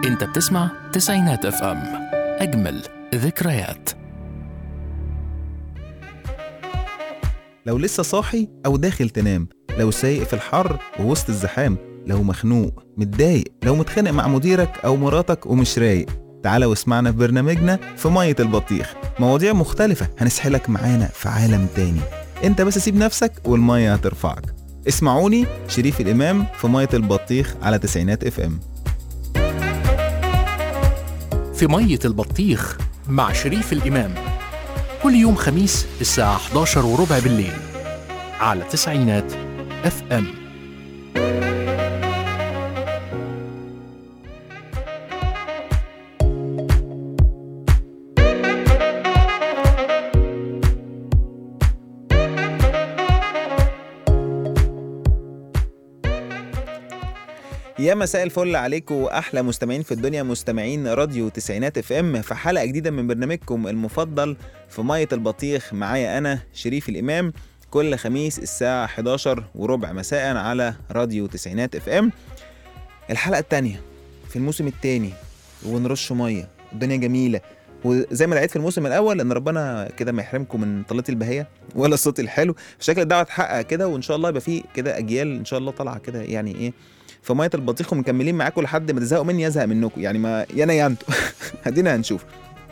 انت بتسمع تسعينات اف ام اجمل ذكريات لو لسه صاحي أو داخل تنام لو سايق في الحر ووسط الزحام لو مخنوق متضايق لو متخانق مع مديرك أو مراتك ومش رايق تعالى واسمعنا في برنامجنا في مية البطيخ مواضيع مختلفة هنسحلك معانا في عالم تاني انت بس سيب نفسك والمية هترفعك اسمعوني شريف الإمام في مية البطيخ على تسعينات اف ام في مية البطيخ مع شريف الإمام كل يوم خميس الساعة 11 وربع بالليل على تسعينات اف ام يا مساء الفل عليكم واحلى مستمعين في الدنيا مستمعين راديو تسعينات اف ام في حلقه جديده من برنامجكم المفضل في ميه البطيخ معايا انا شريف الامام كل خميس الساعه 11 وربع مساء على راديو تسعينات اف ام الحلقه الثانيه في الموسم الثاني ونرش ميه الدنيا جميله وزي ما دعيت في الموسم الاول ان ربنا كده ما يحرمكم من طلتي البهيه ولا الصوت الحلو شكل الدعوه اتحقق كده وان شاء الله يبقى في كده اجيال ان شاء الله طالعه كده يعني ايه في ميه البطيخ ومكملين معاكم لحد ما تزهقوا مني يزهق منكم يعني ما يا انا يا انتوا ادينا هنشوف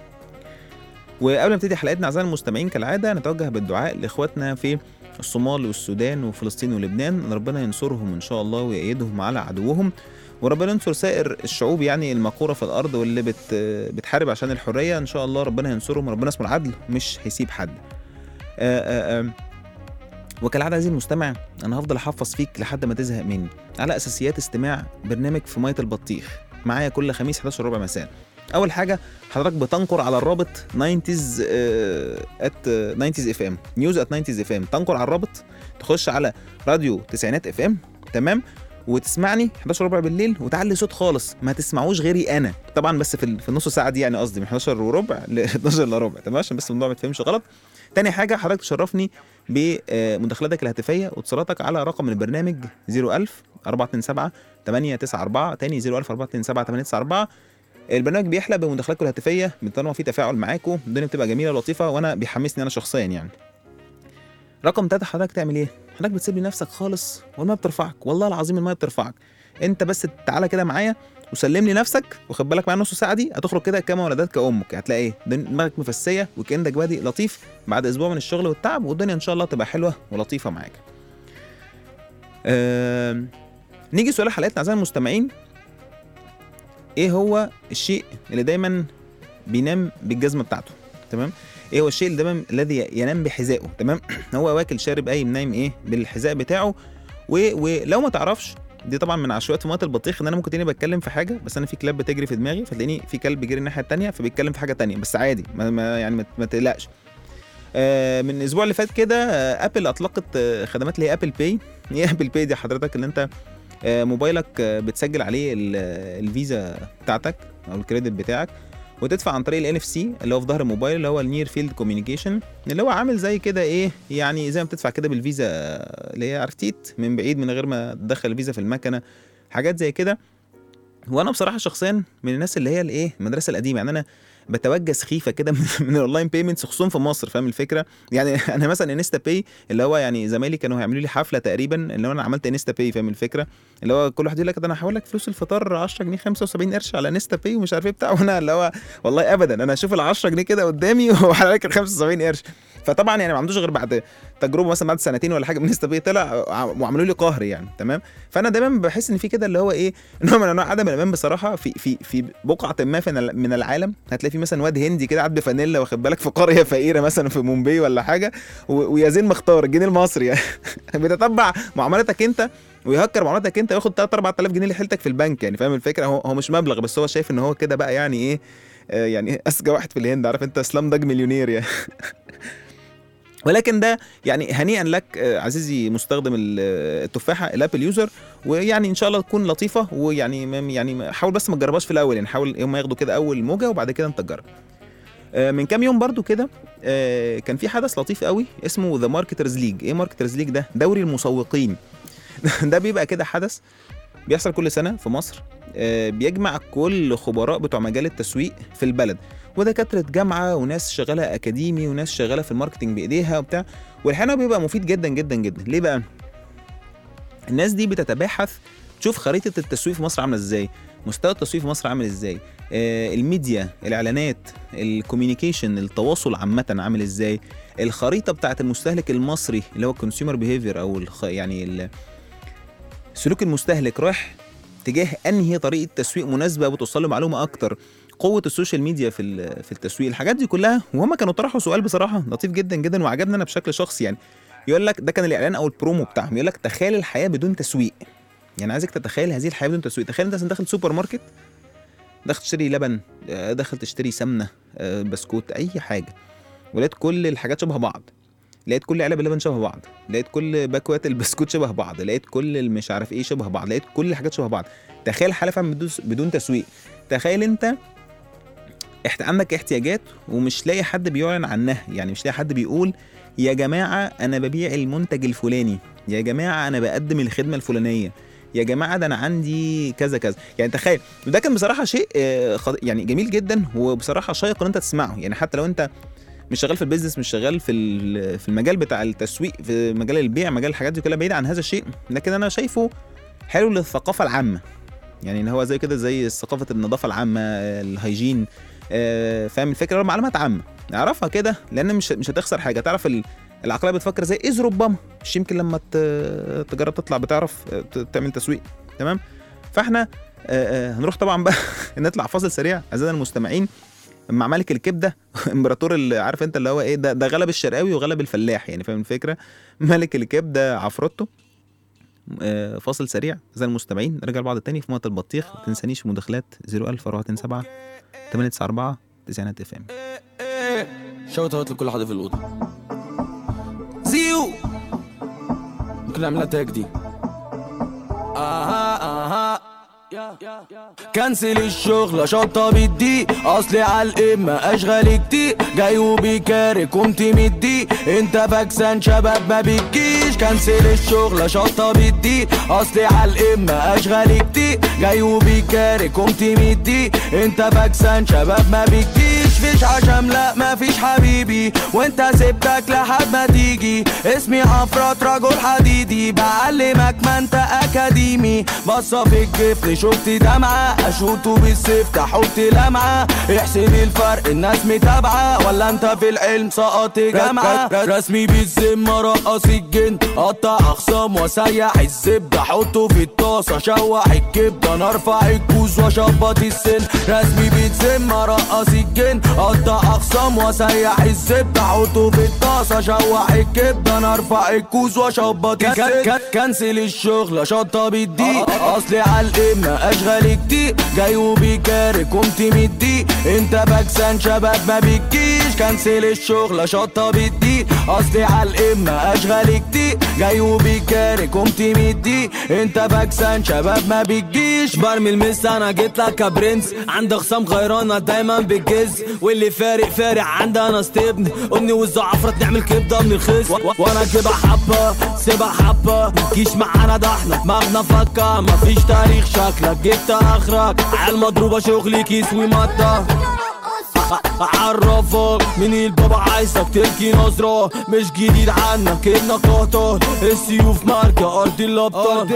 وقبل ما نبتدي حلقتنا اعزائي المستمعين كالعاده نتوجه بالدعاء لاخواتنا في الصومال والسودان وفلسطين ولبنان ان ربنا ينصرهم ان شاء الله ويأيدهم على عدوهم وربنا ينصر سائر الشعوب يعني المقوره في الارض واللي بت بتحارب عشان الحريه ان شاء الله ربنا ينصرهم ربنا اسمه العدل مش هيسيب حد آآ آآ وكالعاده عزيزي المستمع انا هفضل احفظ فيك لحد ما تزهق مني على اساسيات استماع برنامج في ميه البطيخ معايا كل خميس 11 ربع مساء اول حاجه حضرتك بتنقر على الرابط 90s ات 90s اف ام نيوز ات 90s اف ام تنقر على الرابط تخش على راديو تسعينات اف ام تمام وتسمعني 11 ربع بالليل وتعلي صوت خالص ما تسمعوش غيري انا طبعا بس في في النص ساعه دي يعني قصدي من 11 وربع ل 12 الا ربع تمام عشان بس الموضوع ما يتفهمش غلط تاني حاجه حضرتك تشرفني بمداخلاتك الهاتفيه واتصالاتك على رقم البرنامج 01000 427 894 تاني 01000 427 894 البرنامج بيحلى بمداخلاتكم الهاتفيه طالما في تفاعل معاكم الدنيا بتبقى جميله ولطيفه وانا بيحمسني انا شخصيا يعني رقم تلاته حضرتك تعمل ايه حضرتك بتسيب لي نفسك خالص والميه بترفعك والله العظيم الميه بترفعك انت بس تعالى كده معايا وسلم لي نفسك وخد بالك معايا نص ساعه دي هتخرج كده كما ولدتك امك هتلاقي ايه دماغك مفسيه وكانك بادئ لطيف بعد اسبوع من الشغل والتعب والدنيا ان شاء الله تبقى حلوه ولطيفه معاك أه... نيجي سؤال حلقتنا اعزائي المستمعين ايه هو الشيء اللي دايما بينام بالجزمه بتاعته تمام ايه هو الشيء اللي دايما الذي ينام بحذائه تمام هو واكل شارب قايم نايم ايه بالحذاء بتاعه و... ولو ما تعرفش دي طبعا من عشوائيات في ميه البطيخ ان انا ممكن تلاقيني بتكلم في حاجه بس انا في كلاب بتجري في دماغي فتلاقيني في كلب جري الناحيه التانية فبيتكلم في حاجه تانية بس عادي ما, ما يعني ما, ما تقلقش آه من الاسبوع اللي فات كده آه ابل اطلقت آه خدمات اللي هي ابل باي ايه ابل باي دي حضرتك اللي انت آه موبايلك آه بتسجل عليه الفيزا بتاعتك او الكريدت بتاعك وتدفع عن طريق الان اف سي اللي هو في ظهر الموبايل اللي هو النير فيلد كوميونيكيشن اللي هو عامل زي كده ايه يعني زي ما بتدفع كده بالفيزا اللي هي عرفتيت من بعيد من غير ما تدخل الفيزا في المكنه حاجات زي كده وانا بصراحه شخصيا من الناس اللي هي الايه المدرسه القديمه يعني انا بتوجه سخيفه كده من الاونلاين بيمنتس خصوصا في مصر فاهم الفكره يعني انا مثلا انستا باي اللي هو يعني زمايلي كانوا هيعملوا لي حفله تقريبا اللي هو انا عملت انستا باي فاهم الفكره اللي هو كل واحد يقول لك ده انا هحول لك فلوس الفطار 10 جنيه 75 قرش على انستا باي ومش عارف ايه بتاع وانا اللي هو والله ابدا انا اشوف ال 10 جنيه كده قدامي وهحول لك ال 75 قرش فطبعا يعني ما عندوش غير بعد تجربه مثلا بعد سنتين ولا حاجه من انستا باي طلع وعملوا لي قهر يعني تمام فانا دايما بحس ان في كده اللي هو ايه نوع من انواع عدم الامان بصراحه في في في بقعه ما في من العالم هتلاقي في مثلا واد هندي كده قاعد بفانيلا واخد بالك في قريه فقيره مثلا في مومباي ولا حاجه ويا زين مختار الجنيه المصري يعني بيتتبع معاملتك انت ويهكر معاملتك انت وياخد 3 4000 جنيه اللي حيلتك في البنك يعني فاهم الفكره هو, هو مش مبلغ بس هو شايف ان هو كده بقى يعني ايه آه يعني اسجى واحد في الهند عارف انت سلام داج مليونير يعني ولكن ده يعني هنيئا لك عزيزي مستخدم التفاحه الابل يوزر ويعني ان شاء الله تكون لطيفه ويعني يعني حاول بس ما تجربهاش في الاول يعني حاول هم ياخدوا كده اول موجه وبعد كده انت تجرب من كام يوم برضو كده كان في حدث لطيف قوي اسمه ذا ماركترز ليج ايه ماركترز ليج ده دوري المسوقين ده بيبقى كده حدث بيحصل كل سنه في مصر آه، بيجمع كل خبراء بتوع مجال التسويق في البلد ودكاتره جامعه وناس شغاله اكاديمي وناس شغاله في الماركتنج بايديها وبتاع والحقيقه بيبقى مفيد جدا جدا جدا ليه بقى الناس دي بتتباحث تشوف خريطه التسويق في مصر عامله ازاي مستوى التسويق في مصر عامل ازاي آه الميديا الاعلانات الكوميونيكيشن التواصل عامه عامل ازاي الخريطه بتاعت المستهلك المصري اللي هو الكونسيومر بيهيفير او الخ... يعني ال... سلوك المستهلك رايح تجاه انهي طريقه تسويق مناسبه بتوصل له معلومه اكتر قوه السوشيال ميديا في ال- في التسويق الحاجات دي كلها وهم كانوا طرحوا سؤال بصراحه لطيف جدا جدا وعجبني انا بشكل شخصي يعني يقول لك ده كان الاعلان او البرومو بتاعهم يقول لك تخيل الحياه بدون تسويق يعني عايزك تتخيل هذه الحياه بدون تسويق تخيل انت مثلا داخل سوبر ماركت داخل تشتري لبن آه، داخل تشتري سمنه آه، بسكوت اي حاجه ولقيت كل الحاجات شبه بعض لقيت كل علب اللبن شبه بعض لقيت كل باكوات البسكوت شبه بعض لقيت كل المش عارف ايه شبه بعض لقيت كل الحاجات شبه بعض تخيل حاله فعلا بدون بدون تسويق تخيل انت احت... عندك احتياجات ومش لاقي حد بيعلن عنها يعني مش لاقي حد بيقول يا جماعه انا ببيع المنتج الفلاني يا جماعه انا بقدم الخدمه الفلانيه يا جماعه ده انا عندي كذا كذا يعني تخيل وده كان بصراحه شيء آه، خط- يعني جميل جدا وبصراحه شيق ان انت تسمعه يعني حتى لو انت مش شغال في البيزنس مش شغال في ال- في المجال بتاع التسويق في مجال البيع مجال الحاجات دي كلها بعيد عن هذا الشيء لكن انا شايفه حلو للثقافه العامه يعني ان هو زي كده زي ثقافه النظافه العامه الهيجين آه، فاهم الفكره هو معلومات عامه اعرفها كده لان مش مش هتخسر حاجه تعرف ال- العقليه بتفكر زي اذ ربما مش يمكن لما ت- تجرب تطلع بتعرف آه، ت- تعمل تسويق تمام فاحنا آه، آه، هنروح طبعا بقى نطلع فاصل سريع اعزائنا المستمعين مع ملك الكبده امبراطور اللي عارف انت اللي هو ايه ده ده غلب الشرقاوي وغلب الفلاح يعني فاهم الفكره ملك الكبده عفروتو آه، فاصل سريع اعزائنا المستمعين نرجع لبعض تاني في موت البطيخ ما تنسانيش مداخلات 01000 427 894 تسعينات اف ام شوت اوت لكل حد في الاوضه زيو ممكن نعملها تاج دي اها اها كنسل الشغل شطة بالدي اصلي على القمة اشغال كتير جاي وبيكارك قمت مدي انت فاكسان شباب ما بتجيش كنسل الشغل شطة بالدي اصلي على القمة اشغال كتير جاي وبيكارك قمت مدي انت فاكسان شباب ما بتجيش فيش عشم لا ما فيش حبيبي وانت سبتك لحد ما تيجي اسمي عفرات رجل حديدي بعلمك ما انت اكاديمي بصة في الجفن شفت دمعة اشوطه بالسيف تحط لمعة احسب الفرق الناس متابعة ولا انت في العلم سقط جامعة رسمي بالذمة رقص الجن قطع اخصام وسيح الزبدة حطه في الطاسة شوح الكبدة انا ارفع الكوز واشبط السن رسمي بالذمة رقص الجن قطع اخصام وسيح الزبدة حطه في الطاسة شوح الكبدة انا ارفع الكوز واشبط السن كنسل الشغل شطة بالدي اصلي على القمة اشغال كتير جاي وبيكارك قمت مدي انت باكسان شباب ما بتجيش كنسل الشغل شطة بالدي اصلي على القمة اشغال كتير جاي وبيكارك قمت مدي انت باكسان شباب ما بتجيش برمي المس انا جيت لك يا برنس عندي خصام غيرانة دايما بتجز واللي فارق فارق عندي انا استبن امي والزعفرة نعمل كبدة من الخس و- و- وانا كده حبة سيبها حبة متجيش معانا ده احنا دماغنا فكة مفيش تاريخ شكلك جبت اخرك عيال مضروبة شغلي كيس ومادة اعرفك من البابا عايزك تلقي نظرة مش جديد عنك انك قطر السيوف ماركة ارض الابطال ارض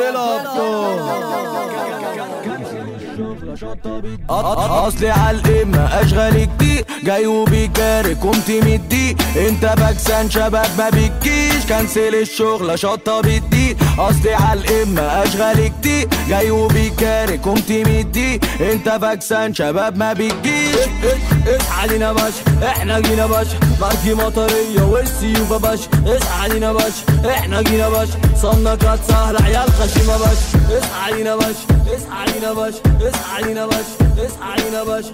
اصلي على القمة اشغال كتير جاي وبيكارك قمت مدي انت باكسان شباب ما بتجيش كنسل الشغل شطة بالدي اصلي على القمة اشغال كتير جاي وبيكارك قمت مدي انت باكسان شباب ما بتجيش اصحى علينا باشا احنا جينا باشا ماركي مطرية والسيوف يا باشا اصحى علينا باشا احنا جينا باشا صنة كانت سهلة عيال خشيمة باشا اصحى علينا باشا اصحى علينا باشا اصحى علينا باشا اصحى علينا باشا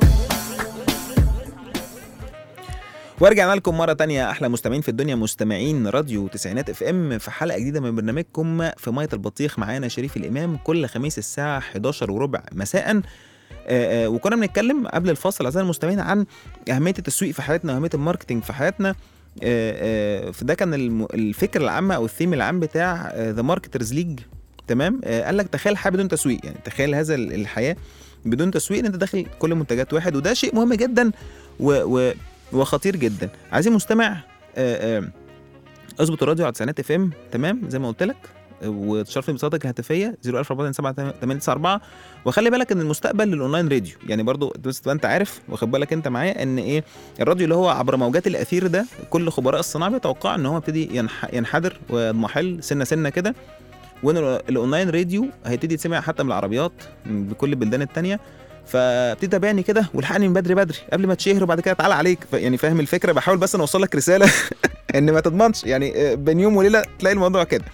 ورجعنا لكم مرة تانية أحلى مستمعين في الدنيا مستمعين راديو تسعينات اف ام في حلقة جديدة من برنامجكم في مية البطيخ معانا شريف الإمام كل خميس الساعة 11 وربع مساء آه، آه، وكنا بنتكلم قبل الفاصل أعزائي المستمعين عن أهمية التسويق في حياتنا وأهمية الماركتينج في حياتنا آه، آه، فده كان الم- الفكرة العامة أو الثيم العام بتاع ذا ماركترز ليج تمام آه قال لك تخيل حياه بدون تسويق يعني تخيل هذا ال- الحياه بدون تسويق ان انت داخل كل منتجات واحد وده شيء مهم جدا و و وخطير جدا عايزين مستمع آه، آه، اظبط الراديو على تسعينات اف ام تمام زي ما قلت لك آه، وتشرفني بصوتك الهاتفيه 01427 وخلي بالك ان المستقبل للاونلاين راديو يعني برضو بس تبقى انت عارف واخد بالك انت معايا ان ايه الراديو اللي هو عبر موجات الاثير ده كل خبراء الصناعه بيتوقعوا ان هو يبتدي ينح- ينحدر ويضمحل سنه سنه كده وان ال- الاونلاين راديو هيبتدي يتسمع حتى من العربيات من بكل البلدان التانية فابتدي تابعني كده والحقني من بدري بدري قبل ما تشهر وبعد كده تعالى عليك ف- يعني فاهم الفكره بحاول بس انا اوصل لك رساله ان ما تضمنش يعني آه، بين يوم وليله تلاقي الموضوع كده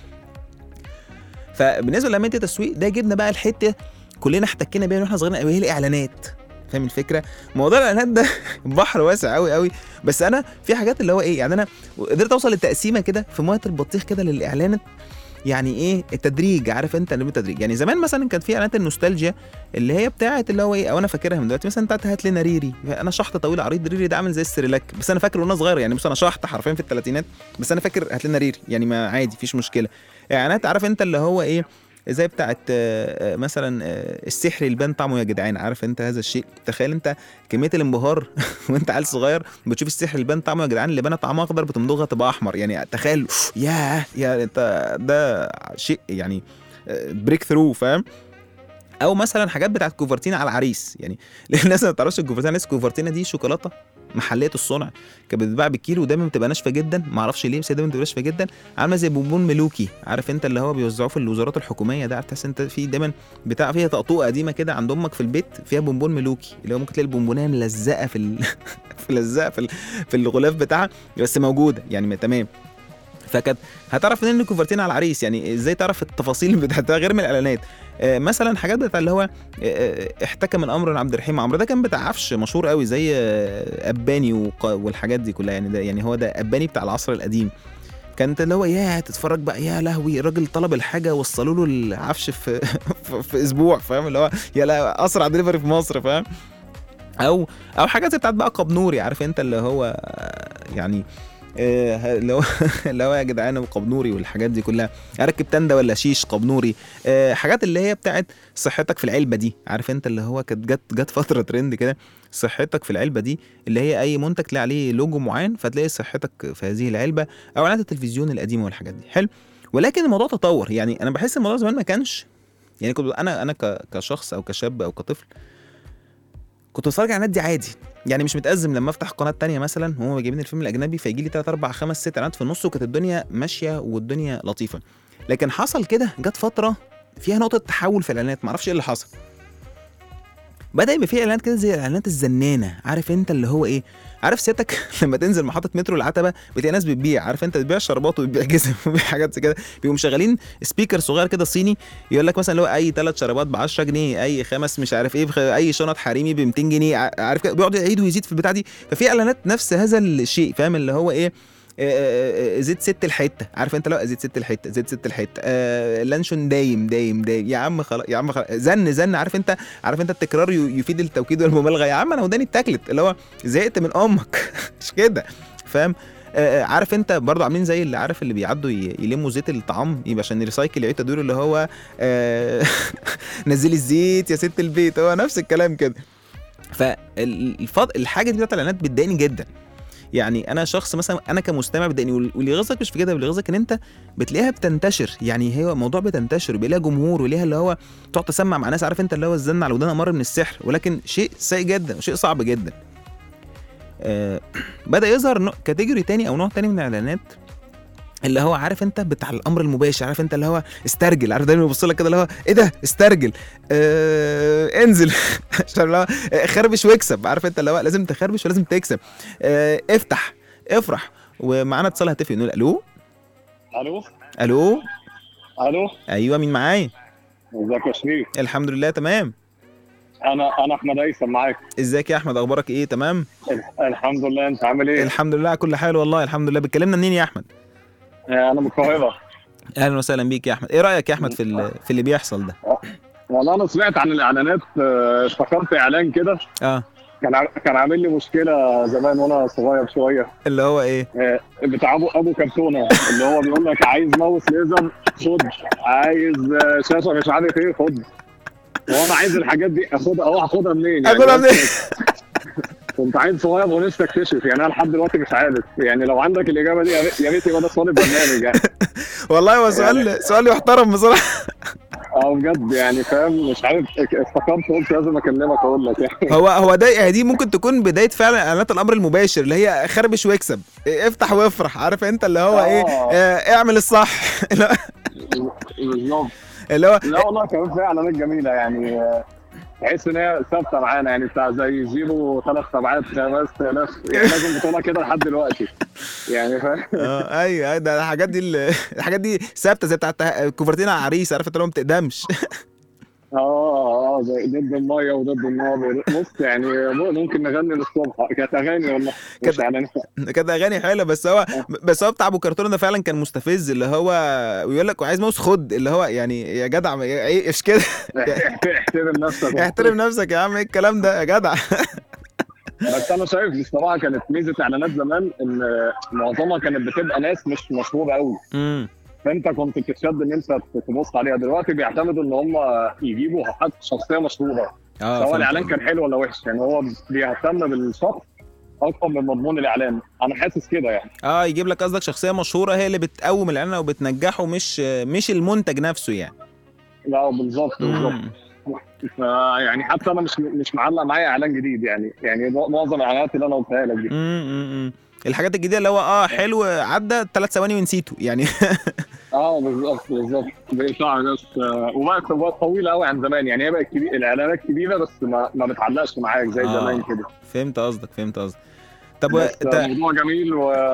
فبالنسبه لعمليه التسويق ده جبنا بقى الحته كلنا احتكينا بيها واحنا صغيرين قوي هي الاعلانات فاهم الفكره موضوع الاعلانات ده بحر واسع قوي قوي بس انا في حاجات اللي هو ايه يعني انا قدرت اوصل للتقسيمه كده في ميه البطيخ كده للاعلانات يعني ايه التدريج عارف انت اللي التدريج يعني زمان مثلا كانت في اعلانات النوستالجيا اللي هي بتاعه اللي هو ايه او انا فاكرها من دلوقتي مثلا بتاعت هات لنا ريري انا شحط طويل عريض ريري ده عامل زي السريلاك بس انا فاكر وانا صغير يعني بص انا شحط حرفيا في الثلاثينات بس انا فاكر هات لنا ريري يعني ما عادي مفيش مشكله اعلانات عارف انت اللي هو ايه زي بتاعت آه، آه، مثلا آه، السحر اللي بان طعمه يا جدعان عارف انت هذا الشيء تخيل انت كميه الانبهار وانت عيل صغير بتشوف السحر اللي بان طعمه يا جدعان اللي بان طعمه اخضر بتمضغها تبقى احمر يعني تخيل ياه يا انت ده شيء يعني بريك ثرو فاهم او مثلا حاجات بتاعت كوفرتينا على العريس يعني الناس ما تعرفش الكوفرتينا لسه كوفرتينا دي شوكولاته محليه الصنع كانت بتتباع بالكيلو ودايما بتبقى ناشفه جدا ما اعرفش ليه بس هي دايما بتبقى ناشفه جدا عامله زي بونبون ملوكي عارف انت اللي هو بيوزعوه في الوزارات الحكوميه ده عارف تحس انت في دايما بتاع فيها طقطوقه قديمه كده عند امك في البيت فيها بونبون ملوكي اللي هو ممكن تلاقي البونبونيه ملزقه في ال... في ملزقه في ال... في الغلاف بتاعها بس موجوده يعني تمام فكانت هتعرف منين ان كوفرتين على العريس يعني ازاي تعرف التفاصيل بتاعتها غير من الاعلانات آه، مثلا حاجات بتاع اللي هو آه، آه، احتكى من امر عبد الرحيم عمرو ده كان بتاع عفش مشهور قوي زي آه، اباني وق- والحاجات دي كلها يعني ده يعني هو ده اباني بتاع العصر القديم كانت اللي هو يا تتفرج بقى يا لهوي الراجل طلب الحاجه وصلوا له العفش في في, في اسبوع فاهم اللي هو يا لا اسرع دليفري في مصر فاهم او او حاجات زي بتاعت بقى قبنوري عارف انت اللي هو آه، يعني آه، اللي هو اللي هو يا جدعان وقبنوري والحاجات دي كلها اركب تندة ولا شيش قبنوري آه، حاجات اللي هي بتاعت صحتك في العلبه دي عارف انت اللي هو كانت جت جت فتره ترند كده صحتك في العلبه دي اللي هي اي منتج تلاقي عليه لوجو معين فتلاقي صحتك في هذه العلبه او اعلانات التلفزيون القديمه والحاجات دي حلو ولكن الموضوع تطور يعني انا بحس الموضوع زمان ما كانش يعني كنت انا انا ك- كشخص او كشاب او كطفل كنت بتفرج على النت دي عادي يعني مش متأزم لما افتح قناه تانية مثلا وهم جايبين الفيلم الاجنبي فيجي لي 3 4 5 6 اعلانات في النص وكانت الدنيا ماشيه والدنيا لطيفه لكن حصل كده جت فتره فيها نقطه تحول في الاعلانات معرفش ايه اللي حصل بدا يبقى في اعلانات كده زي الاعلانات الزنانه عارف انت اللي هو ايه عارف سيادتك لما تنزل محطه مترو العتبه بتلاقي ناس بتبيع عارف انت بتبيع شربات وبتبيع جزم وبتبيع حاجات زي كده بيبقوا مشغلين سبيكر صغير كده صيني يقول لك مثلا اللي هو اي ثلاث شرابات ب 10 جنيه اي خمس مش عارف ايه بخ- اي شنط حريمي ب 200 جنيه ع- عارف كده بيقعد يعيد ويزيد في البتاع دي ففي اعلانات نفس هذا الشيء فاهم اللي هو ايه آه، آه، آه، زيت ست الحته عارف انت لا زيت ست الحته زيت ست الحته آه لانشون دايم دايم دايم يا عم خلاص يا عم خلاص زن زن عارف انت عارف انت التكرار ي- يفيد التوكيد والمبالغه يا عم انا وداني اتاكلت اللي هو زهقت من امك مش كده فاهم آه، آه، عارف انت برضو عاملين زي اللي عارف اللي بيعدوا ي- يلموا زيت الطعام يبقى عشان يريسايكل يعيد تدوير اللي هو آه، نزلي الزيت يا ست البيت هو نفس الكلام كده فالفض... الحاجه دي بتاعت الاعلانات بتضايقني جدا يعني انا شخص مثلا انا كمستمع بتضايقني وال- واللي يغيظك مش في كده واللي يغيظك ان انت بتلاقيها بتنتشر يعني هي موضوع بتنتشر وبيبقى لها جمهور وليها اللي هو تقعد تسمع مع ناس عارف انت اللي هو الزن على ودان امر من السحر ولكن شيء سيء جدا وشيء صعب جدا آه بدا يظهر نوع- كاتيجوري تاني او نوع تاني من الاعلانات اللي هو عارف انت بتاع الامر المباشر عارف انت اللي هو استرجل عارف دايما يبص لك كده اللي هو ايه ده استرجل آه انزل عشان اللي هو آه، خربش واكسب عارف انت اللي هو لازم تخربش ولازم تكسب آه افتح افرح ومعانا اتصال هاتفي نقول الو الو الو الو ايوه مين معايا ازيك يا شريف الحمد لله تمام انا انا احمد هيثم معاك ازيك يا احمد اخبارك ايه تمام الحمد لله انت عامل ايه؟ الحمد لله على كل حال والله الحمد لله بتكلمنا منين يا احمد انا من القاهره اهلا وسهلا بيك يا احمد ايه رايك يا احمد في ال- في اللي بيحصل ده والله انا سمعت عن الاعلانات آه، افتكرت اعلان كده اه كان ع- كان عامل لي مشكله زمان وانا صغير شويه اللي هو ايه آه، بتاع ابو ابو كرتونه اللي هو بيقول لك عايز ماوس ليزر خد عايز آه، شاشه مش عارف ايه خد وانا عايز الحاجات دي اخدها اهو هاخدها منين يعني اخدها منين؟ كنت عيل صغير ونفسي اكتشف يعني انا لحد دلوقتي مش عارف يعني لو عندك الاجابه دي يا ريت- يا ريت يبقى ده سؤال البرنامج يعني والله هو سؤال سؤال يحترم بصراحه اه بجد يعني فاهم مش عارف افتكرت قلت لازم اكلمك اقول لك يعني هو هو ده يعني دي ممكن تكون بدايه فعلا اعلانات الامر المباشر اللي هي خربش واكسب افتح وافرح عارف انت اللي هو ايه آه. آه، اعمل الصح اللي هو- بالظبط اللي هو لا والله كمان في اعلانات جميله يعني آه، تحس ان هي ثابته معانا يعني بتاع زي زيرو ثلاث سبعات خمس آلاف يعني لازم بتقولها كده لحد دلوقتي يعني فاهم اه ايوه أيوة، ده الحاجات دي ال- الحاجات دي ثابته زي بتاعت كوفرتين على العريس عارف انت اللي هو ما بتقدمش اه اه زي ضد الميه وضد النار بص يعني ممكن نغني للصبح كانت اغاني والله مش كانت- اعلانات كانت اغاني حلوه بس هو بس هو بتاع ابو كرتون ده فعلا كان مستفز اللي هو ويقول لك وعايز ماوس خد اللي هو يعني يا جدع ما- ايه ايش كده احترم نفسك احترم نفسك يا عم ايه الكلام ده يا جدع بس انا شايف بصراحه كانت ميزه اعلانات زمان ان معظمها كانت بتبقى ناس مش مشهوره قوي امم فانت كنت بتتشد ان انت تبص عليها دلوقتي بيعتمدوا ان هم يجيبوا حد شخصيه مشهوره اه سواء فهمت. الاعلان كان حلو ولا وحش يعني هو بيهتم بالشخص اكتر من مضمون الاعلان انا حاسس كده يعني اه يجيب لك قصدك شخصيه مشهوره هي اللي بتقوم الاعلان او بتنجحه مش مش المنتج نفسه يعني لا بالظبط بالظبط مم. ف- يعني حتى انا مش مش معلق معايا اعلان جديد يعني يعني معظم الاعلانات اللي انا قلتها لك دي مم، مم، مم. الحاجات الجديده اللي هو اه حلو عدى ثلاث ثواني ونسيته يعني اه بالظبط بالظبط بيطلع بس آه، وبقت بقت طويله قوي عن زمان يعني هي بقت كبير الاعلانات كبيره بس ما, ما بتعلقش معاك زي آه. زمان كده فهمت قصدك فهمت قصدك طب و... بس انت موضوع جميل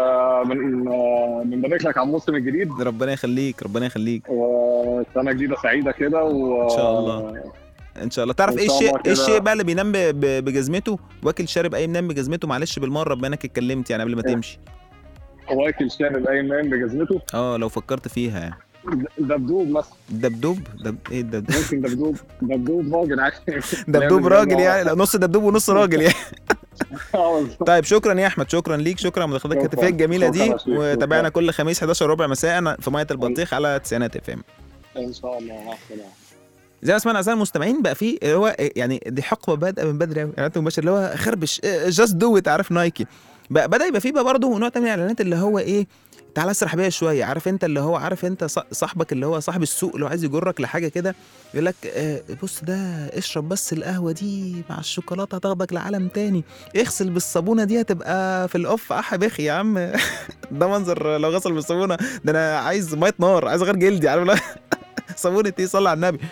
ومن بنبارك لك على الموسم الجديد ربنا يخليك ربنا يخليك وسنه جديده سعيده كده و إن شاء الله. ان شاء الله تعرف إن ايه شاء الشيء الله ايه كده. الشيء بقى اللي بينام ب... ب... بجزمته واكل شارب اي منام بجزمته معلش بالمره بما انك اتكلمت يعني قبل ما إيه. تمشي واكل شارب اي مان بجزمته اه لو فكرت فيها يعني دبدوب مثلا دبدوب دب... ايه الدب... ممكن دبدوب دبدوب راجل عادي دبدوب نعمل راجل زي ما- يعني لا نص دبدوب ونص راجل يعني آه، بالظبط. طيب شكرا يا احمد شكرا ليك شكرا على مداخلتك شكراً. الهاتفيه الجميله شكراً دي يا شيخ. وتابعنا شكراً. كل خميس 11 ربع مساء في ميه البطيخ على تسعينات اف ام ان شاء الله مع السلامه زي ما سمعنا اعزائي المستمعين بقى في اللي هو يعني دي حقبه بادئه من بدري قوي اعلانات مباشر اللي هو خربش جاست دو ات عارف نايكي بقى بدا يبقى في بقى برضه نوع تاني من الاعلانات اللي هو ايه تعالى اسرح بيا شويه عارف انت اللي هو عارف انت ص- صاحبك اللي هو صاحب السوق اللي هو عايز يجرك لحاجه كده يقول لك آه بص ده اشرب بس القهوه دي مع الشوكولاته هتاخدك لعالم تاني اغسل بالصابونه دي هتبقى في الاوف اح بخي يا عم ده منظر لو غسل بالصابونه ده انا عايز ميه نار عايز غير جلدي عارف لا صابونه ايه صلي على النبي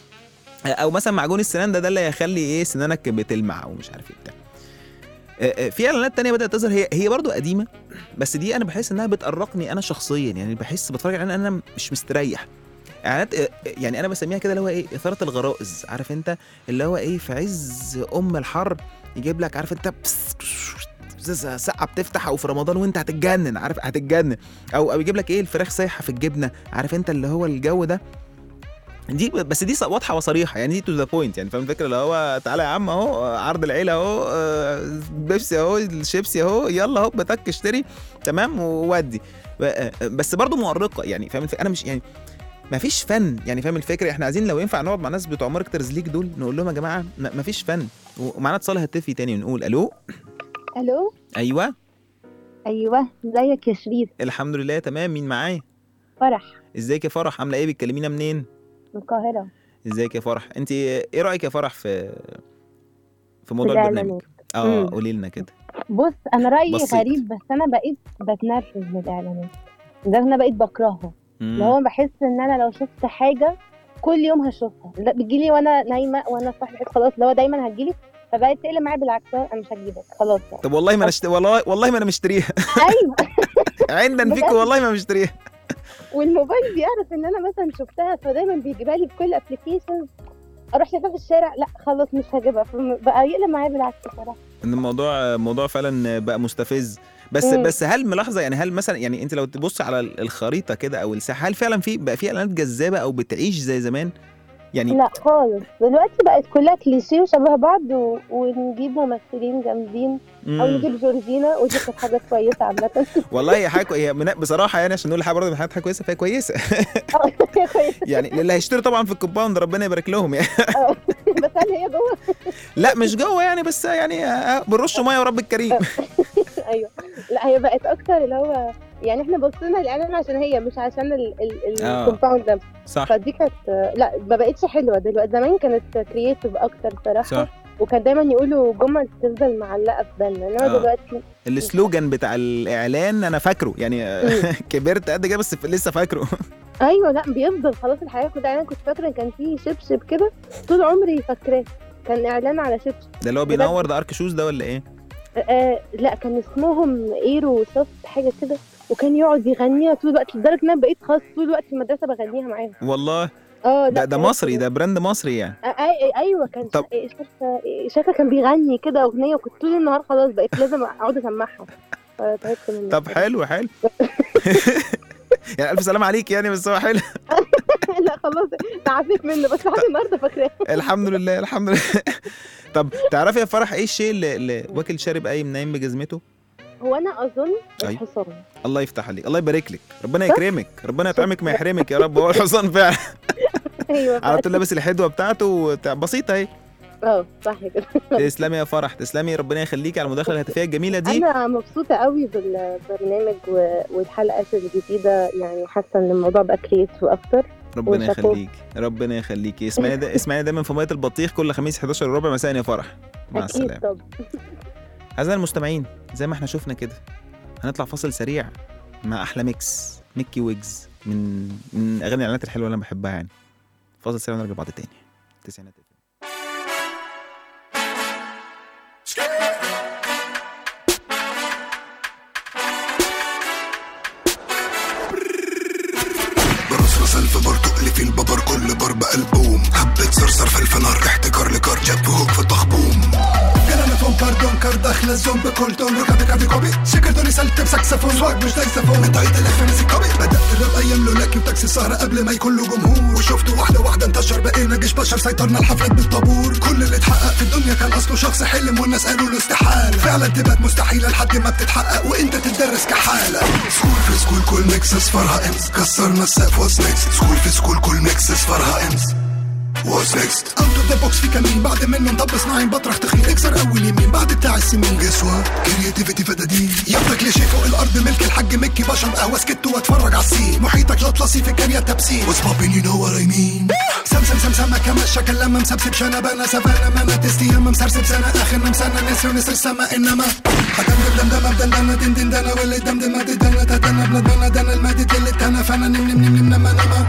او مثلا معجون السنان ده ده اللي هيخلي ايه سنانك بتلمع ومش عارف ايه بتاع آه، آه، في اعلانات تانية بدات تظهر هي هي برضو قديمه بس دي انا بحس انها بتقرقني انا شخصيا يعني بحس بتفرج عليها انا مش مستريح اعلانات آه، آه، يعني انا بسميها كده اللي هو ايه اثاره الغرائز عارف انت اللي هو ايه في عز ام الحر يجيب لك عارف انت بس- ازازه سقعه بتفتح او في رمضان وانت هتتجنن عارف هتتجنن او او يجيب لك ايه الفراخ سايحه في الجبنه عارف انت اللي هو الجو ده دي بس دي واضحه وصريحه يعني دي تو ذا بوينت يعني فاهم الفكره اللي هو تعالى يا عم اهو عرض العيله اهو آه، بيبسي اهو الشيبسي اهو يلا اهو بتك اشتري تمام وودي ب- بس برضو مؤرقه يعني فاهم الفكرة؟ انا مش يعني ما فيش فن يعني فاهم الفكره احنا عايزين لو ينفع نقعد مع ناس بتوع ماركترز ليك دول نقول لهم يا جماعه ما فيش فن ومعانا اتصال هاتفي تاني ونقول الو الو ايوه ايوه ازيك يا شريف الحمد لله تمام مين معايا فرح ازيك يا فرح عامله ايه بتكلمينا منين من القاهره ازيك يا فرح انت ايه رايك يا فرح في في موضوع الإعلانات. البرنامج اه مم. قولي لنا كده بص انا رايي بسيط. غريب بس انا بقيت بتنرفز من الاعلانات لدرجه ان انا بقيت بكرهها مم. اللي هو بحس ان انا لو شفت حاجه كل يوم هشوفها لا بتجيلي وانا نايمه وانا صاحيه بحس خلاص اللي هو دايما هتجيلي فبقيت تقلب معايا بالعكس انا مش هجيبك خلاص يعني طب والله ما انا اشت... والله والله ما انا مشتريها ايوه عندنا فيك بجد؟ والله ما مشتريها والموبايل بيعرف ان انا مثلا شفتها فدايما بيجيبها لي بكل ابلكيشن اروح شايفاها في الشارع لا خلاص مش هجيبها فبقى يقلب معايا بالعكس صراحه ان الموضوع موضوع فعلا بقى مستفز بس مم. بس هل ملاحظه يعني هل مثلا يعني انت لو تبص على الخريطه كده او الساحه هل فعلا في بقى في اعلانات جذابه او بتعيش زي زمان يعني لا خالص دلوقتي بقت كلها كليشيه وشبه بعض و... ونجيب ممثلين جامدين او مم. نجيب جورجينا ودي كانت حاجه كويسه عامه والله هي حاجه كوي- هي من- بصراحه يعني عشان نقول حاجه برضه من حاجات كويسه فهي كويسه كويسه يعني للي هيشتري طبعا في الكومباوند ربنا يبارك لهم يعني بس هل هي جوه لا مش جوه يعني بس يعني آه، بنرش ميه ورب الكريم ايوه لا هي بقت اكتر اللي هو يعني احنا بصينا الاعلان عشان هي مش عشان ال- ال- آه. الكومباوند ده صح فدي كانت لا ما بقتش حلوه دلوقتي زمان كانت كرييتيف اكتر صراحه صح وكان دايما يقولوا جمل تفضل معلقه في بالنا انما آه. دلوقتي السلوجان بتاع الاعلان انا فاكره يعني آه، كبرت قد كده بس لسه فاكره ايوه لا بيفضل خلاص الحياه كلها انا كنت فاكره إن كان في شبشب كده طول عمري فاكراه كان اعلان على شبشب ده اللي هو بينور ده ارك شوز ده ولا ايه آه لا كان اسمهم ايرو صوت حاجه كده وكان يقعد يغنيها طول الوقت لدرجه ان انا بقيت خلاص طول الوقت في المدرسه بغنيها معاهم والله اه لا ده ده كانت- مصري ده براند مصري يعني آه آه ايوه كان طب- طب... شاكا كان بيغني كده اغنيه وكنت طول النهار خلاص بقيت لازم اقعد اسمعها فتعبت منه طب حلو حلو يعني الف سلام عليك يعني بس هو حلو لا خلاص تعافيت منه بس لحد النهارده فاكراه الحمد لله الحمد لله طب تعرفي يا فرح ايه الشيء اللي, اللي واكل شارب قايم نايم بجزمته هو انا اظن أيوة. الحصان الله يفتح عليك الله يبارك لك ربنا يكرمك ربنا يطعمك ما يحرمك يا رب هو الحصان فعلا ايوه على طول لابس الحدوه بتاعته وبتاع- بسيطه اهي اه صح كده تسلمي يا فرح تسلمي ربنا يخليكي على المداخله الهاتفيه الجميله دي انا مبسوطه قوي بالبرنامج و- والحلقات الجديده يعني حاسه ان الموضوع بقى كريتيف اكتر ربنا وشابوه. يخليك ربنا يخليكي اسمعي دا اسمعي دايما في ميه البطيخ كل خميس 11 وربع مساء يا فرح مع اكيد السلامه طب اعزائي المستمعين زي ما احنا شفنا كده هنطلع فاصل سريع مع احلى ميكس ميكي ويجز من من اغاني الاعلانات الحلوه اللي انا بحبها يعني فاصل سريع ونرجع بعد تاني تسعينات برص الف بار تقلي في الببر كل بار بقلبوم حبة صرصر في الفنار احتكار لكار جاب هوك في طخبوم جلانا فون كاردون كار داخلة الزوم بكل تون ركبت كافي كوبي شكرتوني سلت بساكسفون سواق مش دايسافون من تايت الافنسي كوبي بدأت الراب ايام لولاكي وتاكسي السهرة قبل ما يكون له جمهور وشفته واحدة واحدة انتشر بقينا جيش بشر سيطرنا الحفلات بالطابور كل اللي اتحقق في الدنيا كان اصله شخص حلم والناس قالوا له استحالة فعلا تبقى مستحيلة لحد ما بتتحقق وانت تتدرس كحالة سكول في سكول كل ميكس اصفرها امس كسرنا السقف واتس نيكست سكول في سكول كل ميكس اصفرها امس واتس نيكست اوت اوف ذا بوكس في كمين بعد منه نطب صناعي بطرح تخين اكسر اول يمين بعد بتاع السمين جسوة كرياتيفيتي فدادين ياخدك لشي فوق الارض ملك الحاج مكي بشرب قهوه سكت واتفرج على السين محيطك لطلسي في كاريا تبسيم واتس بابين يو نو وات اي مين سمسم سمسمة كما شكل لما مسبسب شنبانة سفانة مانا تستي يما مسرسب سنة اخر نمسانة نسر نسر السما انما هدم دم دم دم دم دم دم دم واللي دم دم دم دم تدنا بلدنا دنا المادة اللي تنا فانا نم نم نم نم نم نم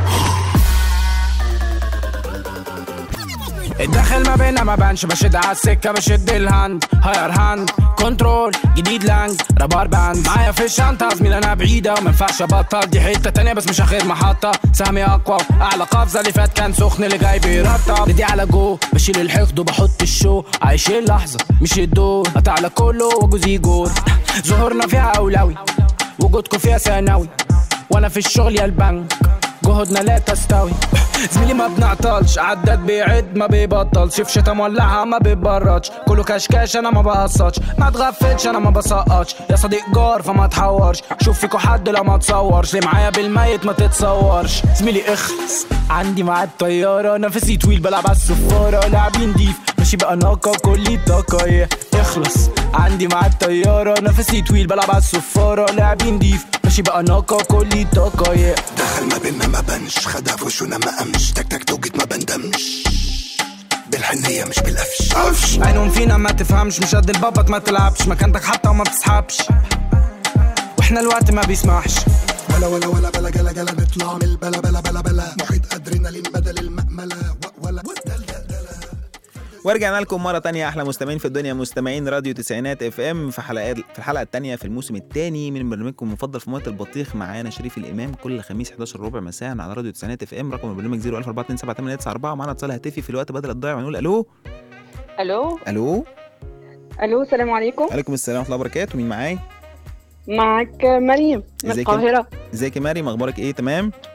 الداخل ما بينا ما بانش بشد على السكه بشد الهاند هاير هاند كنترول جديد لانج رابار باند معايا في الشنطه زميل انا بعيده وما ينفعش ابطل دي حته تانية بس مش اخر محطه سهمي اقوى اعلى قفزه اللي فات كان سخن اللي جاي بيرطب دي على جو بشيل الحقد وبحط الشو عايش اللحظه مش الدور على كله وجوزي جول ظهورنا فيها اولوي وجودكم فيها ثانوي وانا في الشغل يا البنك جهودنا لا تستوي زميلي ما بنعطلش عداد بيعد ما بيبطلش في شتا مولعها ما بيبردش كله كشكاش انا ما بقصدش ما تغفلش انا ما بسقطش يا صديق جار فما تحورش شوف فيكو حد لو ما تصورش ليه معايا بالميت ما تتصورش زميلي اخلص عندي معاد طيارة نفسي طويل بلعب على الصفارة لعبي نضيف ماشي بقى ناقة كلي طاقة yeah. اخلص عندي معاد طيارة نفسي طويل بلعب على الصفارة لعبي نضيف ماشي بقى ناقة كلي طاقة yeah. دخل ما بينا ما بنش خدها في وشنا ما قامش تك تك توجد ما بندمش بالحنية مش بالقفش قفش عينهم فينا ما تفهمش مش قد البابط ما تلعبش مكانتك حتى وما بتسحبش واحنا الوقت ما بيسمحش ولا ولا ولا بلا جلا جلا نطلع من البلا بلا بلا بلا محيط ادرينالين بدل المأملة و- ولا دل دل دل ورجعنا لكم مرة تانية أحلى مستمعين في الدنيا مستمعين راديو تسعينات اف ام في حلقات في الحلقة التانية في الموسم الثاني من برنامجكم المفضل في مويه البطيخ معانا شريف الإمام كل خميس 11 ربع مساء على راديو تسعينات اف ام رقم البرنامج 014278994 معانا اتصال هاتفي في الوقت بدل الضايع ونقول ألو الو ألو الو السلام عليكم عليكم السلام ورحمة الله وبركاته مين معايا؟ معك مريم من ازيك القاهره ازيك يا مريم أخبارك إيه تمام؟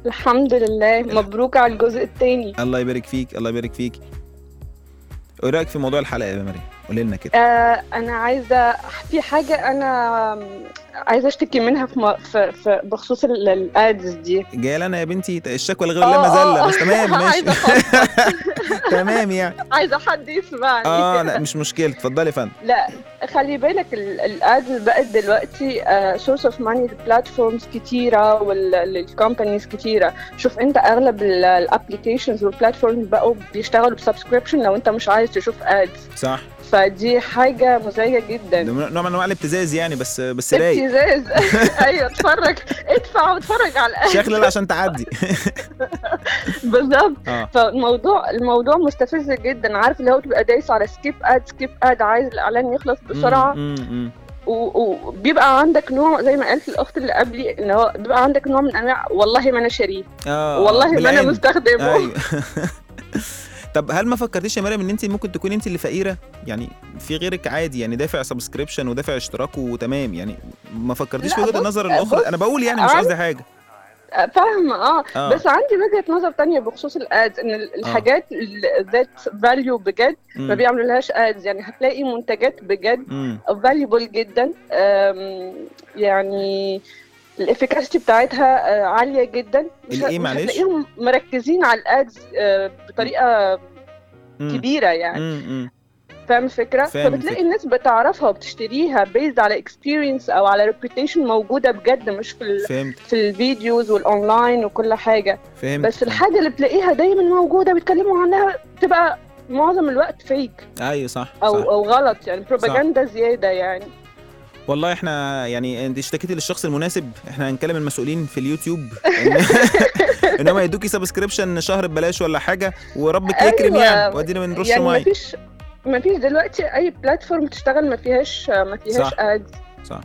الحمد لله مبروك على الجزء الثاني الله يبارك فيك الله يبارك فيك ايه رايك في موضوع الحلقه يا مريم قولي لنا كده آه انا عايزه في حاجه انا عايزه اشتكي منها في, م... في... في بخصوص ال- الادز دي جايه لنا يا بنتي الشكوى لغير لا آه، مزله آه. بس تمام ماشي عايزه أفضفض. تمام يعني عايزه حد يسمعني اه لا مش مشكله اتفضلي يا فندم لا خلي بالك الادز بقت دلوقتي سورس اوف ماني لبلاتفورمز كتيره والكومبانيز كتيره شوف انت اغلب الابلكيشنز والبلاتفورمز بقوا بيشتغلوا بسبسكريبشن لو انت مش عايز تشوف ادز صح فدي حاجه مزعجه ده جدا نوع من انواع الابتزاز يعني بس بس رايق ابتزاز ايوه اتفرج ادفع واتفرج على الادز شكل عشان تعدي بالظبط اه فالموضوع الموضوع مستفز جدا عارف اللي هو تبقى دايس على سكيب اد سكيب اد عايز الاعلان يخلص بسرعه مم، مم، مم. و- وبيبقى عندك نوع زي ما قالت الاخت اللي قبلي ان هو بيبقى عندك نوع من انواع والله ما انا شاريه اه والله ما انا بالعين. مستخدمه ايوه طب هل ما فكرتيش يا مريم ان انت ممكن تكوني انت اللي فقيره يعني في غيرك عادي يعني دافع سبسكريبشن ودافع اشتراك وتمام يعني ما فكرتيش في لا، وجهه بص- النظر الاخرى بص، انا بقول يعني مش عن- قصدي حاجه فاهمه اه اه بس عندي وجهه نظر تانية بخصوص الادز ان ال- الحاجات ذات فاليو بجد ما مم. بيعملوا لهاش ادز يعني هتلاقي منتجات بجد مم. فاليبل جدا أم، يعني الافيكاسيتي بتاعتها آه، عاليه جدا مش الإيه مش معلش؟ هتلاقيهم مركزين على الادز آه، بطريقه مم. كبيره يعني مم. مم. فاهم الفكره فاهم فبتلاقي الفكرة. الناس بتعرفها وبتشتريها بيزد على اكسبيرينس او على ريبيوتيشن موجوده بجد مش في ال فهمت في الفيديوز والاونلاين وكل حاجه فهمت بس الحاجه اللي بتلاقيها دايما موجوده بيتكلموا عنها بتبقى معظم الوقت فيك ايوه صح او صح. او غلط يعني بروباجندا زياده يعني والله احنا يعني انت اشتكيتي للشخص المناسب احنا هنكلم المسؤولين في اليوتيوب ان, إن هم يدوكي سبسكريبشن شهر ببلاش ولا حاجه وربك يكرم أيوة. يعني وادينا بنرش يعني ميه مفيش مفيش دلوقتي اي بلاتفورم تشتغل ما فيهاش ما فيهاش صح. ادز صح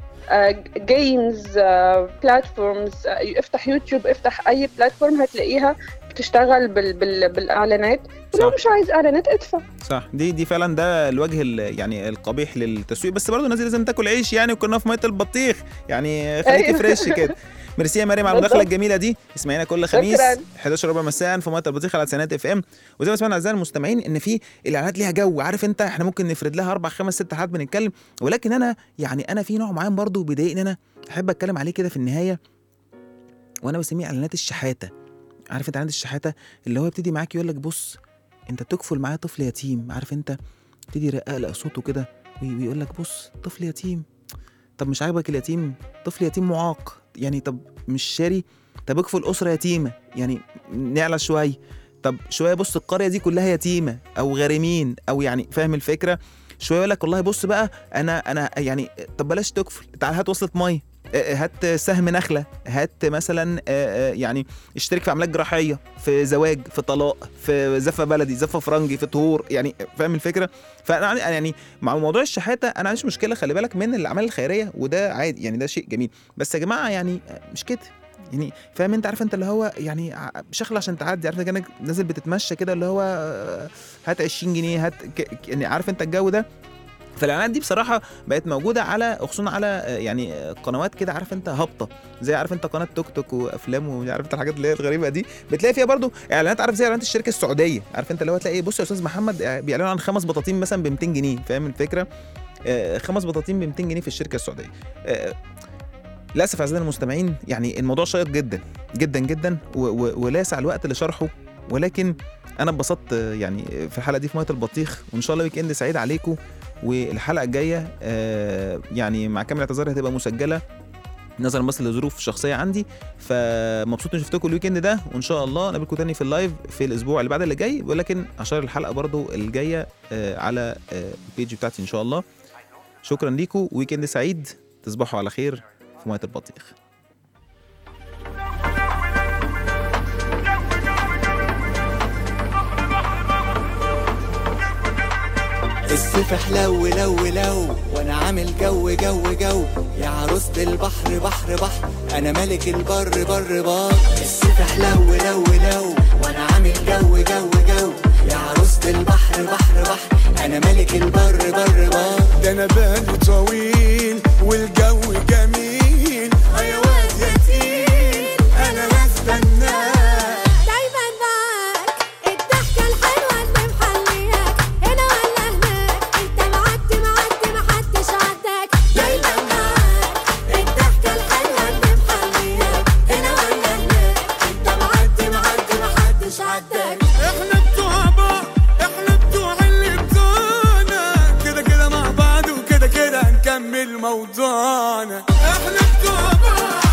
جيمز بلاتفورمز افتح يوتيوب افتح اي بلاتفورم هتلاقيها بتشتغل بال بال بالاعلانات ولو صح. مش عايز اعلانات ادفع صح دي دي فعلا ده الوجه ال- يعني القبيح للتسويق بس برضه الناس دي لازم تاكل عيش يعني وكنا في ميه البطيخ يعني خليكي أيوة. فريش كده ميرسي يا مريم على المداخله بالظبط. الجميله دي اسمعينا كل خميس شكراً. 11 ربع مساء في ميه البطيخ على سنات اف ام وزي ما سمعنا اعزائي المستمعين ان في الاعلانات ليها جو عارف انت احنا ممكن نفرد لها اربع خمس ست حلقات بنتكلم ولكن انا يعني انا في نوع معين برضه بيضايقني انا احب اتكلم عليه كده في النهايه وانا بسميه اعلانات الشحاته عارف انت اعلانات الشحاته اللي هو يبتدي معاك يقول لك بص انت بتكفل معايا طفل يتيم عارف انت يبتدي يرقق صوته كده وي- ويقول لك بص طفل يتيم طب مش عاجبك اليتيم طفل يتيم معاق يعني طب مش شاري طب اكفل اسره يتيمه يعني نعلى شويه طب شويه بص القريه دي كلها يتيمه او غارمين او يعني فاهم الفكره شويه يقول لك والله بص بقى انا انا يعني طب بلاش تكفل تعال هات وصله ميه آه، هات سهم نخله هات مثلا آه، آه، يعني اشترك في عمليات جراحيه في زواج في طلاق في زفه بلدي زفه فرنجي في طهور يعني فاهم الفكره فانا عن- يعني مع موضوع الشحاته انا ما عنديش مشكله خلي بالك من الاعمال الخيريه وده عادي يعني ده شيء جميل بس يا جماعه يعني مش كده يعني فاهم انت عارف انت اللي هو يعني ع- شغل عشان تعدي عارف انت كانك نازل بتتمشى كده اللي هو آه، هات 20 جنيه هات ك- ك- يعني عارف انت الجو ده فالاعلانات دي بصراحه بقت موجوده على خصوصا على آه، يعني آه، قنوات كده عارف انت هابطه زي عارف انت قناه توك توك وافلام ومش عارف انت الحاجات اللي هي الغريبه دي بتلاقي فيها برضو اعلانات عارف زي اعلانات الشركه السعوديه عارف انت اللي هو تلاقي بص يا استاذ محمد آه، بيعلنوا عن خمس بطاطين مثلا ب 200 جنيه فاهم الفكره آه، خمس بطاطين ب 200 جنيه في الشركه السعوديه آه، للاسف اعزائي المستمعين يعني الموضوع شيق جدا جدا جدا و- و- ولا يسع الوقت لشرحه ولكن انا اتبسطت آه، يعني في الحلقه دي في ميه البطيخ وان شاء الله ويك اند سعيد عليكم والحلقه الجايه آه، يعني مع كامل اعتذاري هتبقى مسجله نظرا بس لظروف شخصيه عندي فمبسوط اني شفتكم الويك اند ده وان شاء الله نقابلكم تاني في اللايف في الاسبوع اللي بعد اللي جاي ولكن اشار الحلقه برضو الجايه آه، على آه، البيج بتاعتي ان شاء الله شكرا ليكم ويك اند سعيد تصبحوا على خير في ميه البطيخ الصيف حلو لو لو وانا عامل جو جو جو يا عروسة البحر بحر بحر انا ملك البر بر بار الصيف حلو لو لو وانا عامل جو جو جو يا عروسة البحر بحر بحر انا ملك البر بر بار ده انا بالي طويل والجو جميل يا واد يا تقيل انا هستناك موضوعنا احنا بتوع بعض